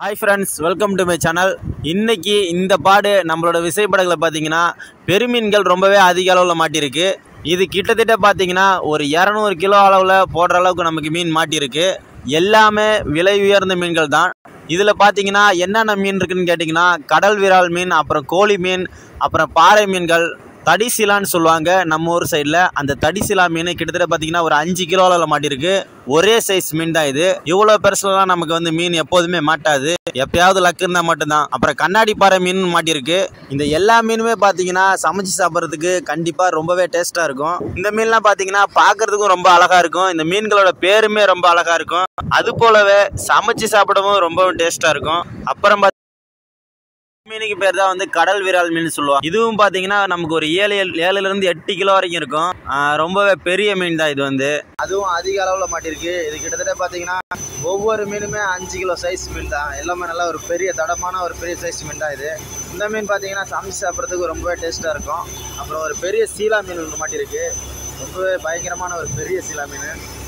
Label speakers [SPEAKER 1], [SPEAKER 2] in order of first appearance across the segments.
[SPEAKER 1] hi friends welcome to my channel இன்னைக்கு இந்த பாடு நம்மளோட விசைப்படகுல பார்த்தீங்கன்னா பெருமீன்கள் ரொம்பவே அதிக அளவில் மாட்டியிருக்கு இது கிட்டத்தட்ட பார்த்தீங்கன்னா ஒரு இரநூறு கிலோ அளவில் போடுற அளவுக்கு நமக்கு மீன் மாட்டியிருக்கு எல்லாமே விலை உயர்ந்த மீன்கள் தான் இதில் பார்த்தீங்கன்னா என்னென்ன மீன் இருக்குன்னு கேட்டிங்கன்னா கடல் விரால் மீன் அப்புறம் கோழி மீன் அப்புறம் பாறை மீன்கள் தடிசிலான்னு சொல்லுவாங்க நம்ம ஊர் சைடில் அந்த தடிசிலா மீன் கிட்டத்தட்ட பார்த்தீங்கன்னா ஒரு அஞ்சு கிலோ அளவில் மாட்டியிருக்கு ஒரே சைஸ் மீன் தான் இது இவ்வளோ பெருசுலலாம் நமக்கு வந்து மீன் எப்போதுமே மாட்டாது எப்பயாவது லக்கு இருந்தால் மட்டும்தான் அப்புறம் கண்ணாடி பாறை மீன் மாட்டியிருக்கு இந்த எல்லா மீனுமே பார்த்தீங்கன்னா சமைச்சு சாப்பிட்றதுக்கு கண்டிப்பாக ரொம்பவே டேஸ்ட்டாக இருக்கும் இந்த மீன்லாம் பார்த்தீங்கன்னா பார்க்கறதுக்கும் ரொம்ப அழகாக இருக்கும் இந்த மீன்களோட பேருமே ரொம்ப அழகாக இருக்கும் அது போலவே சமைச்சு சாப்பிடவும் ரொம்பவும் டேஸ்ட்டாக இருக்கும் அப்புறம் பார்த்தி- மீனுக்கு பேர் தான் வந்து கடல் விரால் மீன் சொல்லுவாங்க இதுவும் பார்த்தீங்கன்னா நமக்கு ஒரு ஏழு ஏழுல இருந்து எட்டு கிலோ வரைக்கும் இருக்கும் ஆஹ் ரொம்பவே பெரிய மீன் தான் இது வந்து அதுவும் அதிக அளவில் மாட்டிருக்கு இது கிட்டத்தட்ட பார்த்தீங்கன்னா ஒவ்வொரு மீனுமே அஞ்சு கிலோ சைஸ் மீன் தான் எல்லாமே நல்லா ஒரு பெரிய தடமான ஒரு பெரிய சைஸ் மீன் தான் இது இந்த மீன் பார்த்தீங்கன்னா சமைச்சு சாப்பிட்றதுக்கு ரொம்பவே டேஸ்ட்டாக இருக்கும் அப்புறம் ஒரு பெரிய சீலா மீன் ஒன்று மாட்டிருக்கு ரொம்பவே பயங்கரமான ஒரு பெரிய சீலா மீன்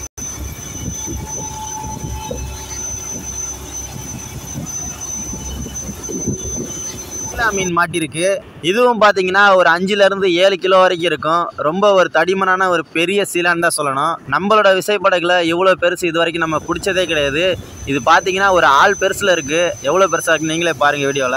[SPEAKER 1] சீலா மீன் மாட்டிருக்கு இதுவும் பார்த்தீங்கன்னா ஒரு அஞ்சுல இருந்து ஏழு கிலோ வரைக்கும் இருக்கும் ரொம்ப ஒரு தடிமனான ஒரு பெரிய சீலான்னு தான் சொல்லணும் நம்மளோட விசைப்படகுல இவ்வளோ பெருசு இது வரைக்கும் நம்ம பிடிச்சதே கிடையாது இது பார்த்தீங்கன்னா ஒரு ஆள் பெருசில் இருக்குது எவ்வளோ பெருசாக இருக்குன்னு நீங்களே பாருங்கள் வீடியோவில்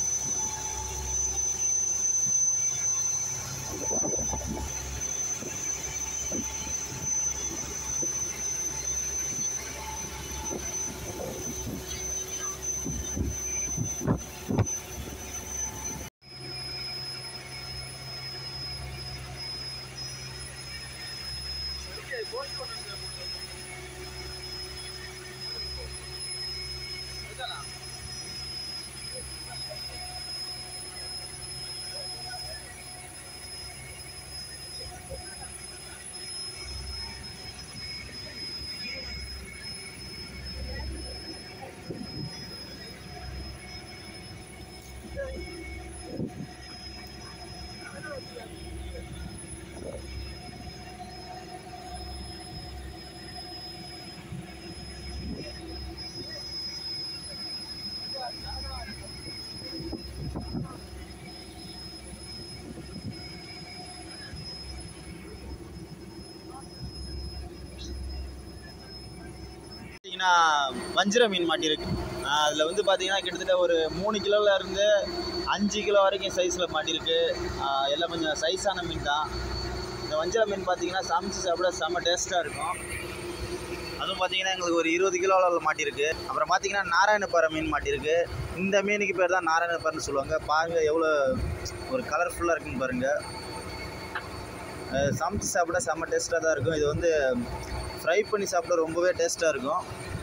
[SPEAKER 1] பார்த்தீங்கன்னா வஞ்சிர மீன் மாட்டியிருக்கு அதில் வந்து பார்த்தீங்கன்னா கிட்டத்தட்ட ஒரு மூணு கிலோல இருந்து அஞ்சு கிலோ வரைக்கும் சைஸில் மாட்டியிருக்கு ஆஹ் எல்லாம் கொஞ்சம் சைஸான மீன் தான் இந்த வஞ்சிர மீன் பார்த்தீங்கன்னா சமைச்சு சாப்பிட செம்ம டேஸ்ட்டாக இருக்கும் அதுவும் பார்த்தீங்கன்னா எங்களுக்கு ஒரு இருபது கிலோ அளவில் மாட்டியிருக்கு அப்புறம் பார்த்தீங்கன்னா நாராயணப்பாறை மீன் மாட்டியிருக்கு இந்த மீனுக்கு பேர் தான் நாராயணப்பாறைன்னு சொல்லுவாங்க பாருங்கள் எவ்வளோ ஒரு கலர்ஃபுல்லாக இருக்குன்னு பாருங்கள் அஹ் சமைச்சு சாப்பிட செம்ம டேஸ்ட்டாக தான் இருக்கும் இது வந்து ஃப்ரை பண்ணி சாப்பிட ரொம்பவே டேஸ்ட்டாக இருக்கும்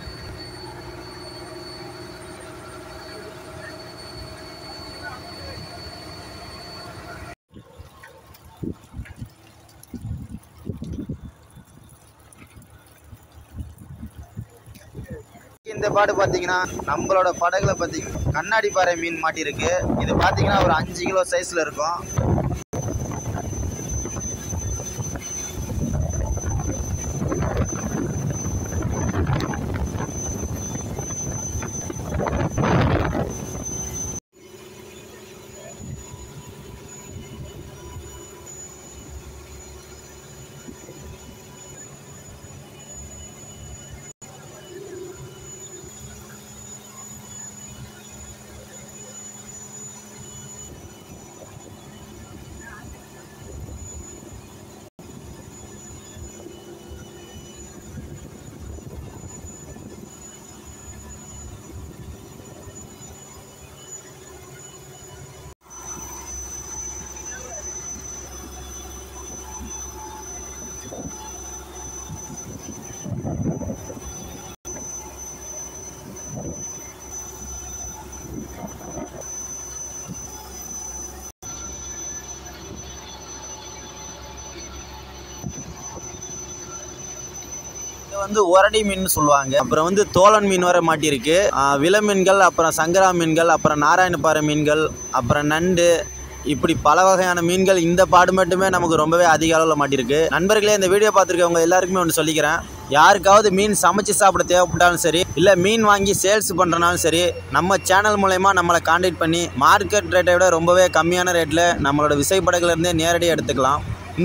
[SPEAKER 1] இந்த பாடு பார்த்தீங்கன்னா நம்மளோட படகுல பார்த்தீங்கன்னா கண்ணாடி பாறை மீன் மாட்டியிருக்கு இது பார்த்தீங்கன்னா ஒரு அஞ்சு கிலோ சைஸில் இருக்கும் இது வந்து ஒரடி மீன் சொல்லுவாங்க அப்புறம் வந்து தோலன் மீன் வர மாட்டியிருக்கு ஆஹ் வில மீன்கள் அப்புறம் சங்கரா மீன்கள் அப்புறம் நாராயணப்பாறை மீன்கள் அப்புறம் நண்டு இப்படி பல வகையான மீன்கள் இந்த பாடு மட்டுமே நமக்கு ரொம்பவே அதிக அளவில் மாட்டியிருக்கு நண்பர்களே இந்த வீடியோ பார்த்துருக்கவங்க எல்லாருக்குமே ஒன்று சொல்லிக்கிறேன் யாருக்காவது மீன் சமைச்சு சாப்பிட தேவைப்பட்டாலும் சரி இல்லை மீன் வாங்கி சேல்ஸ் பண்ணுறனாலும் சரி நம்ம சேனல் மூலயமா நம்மளை காண்டாக்ட் பண்ணி மார்க்கெட் ரேட்டை விட ரொம்பவே கம்மியான ரேட்டில் நம்மளோட விசைப்படகுல இருந்தே நேரடியாக எடுத்துக்கலாம் இந்த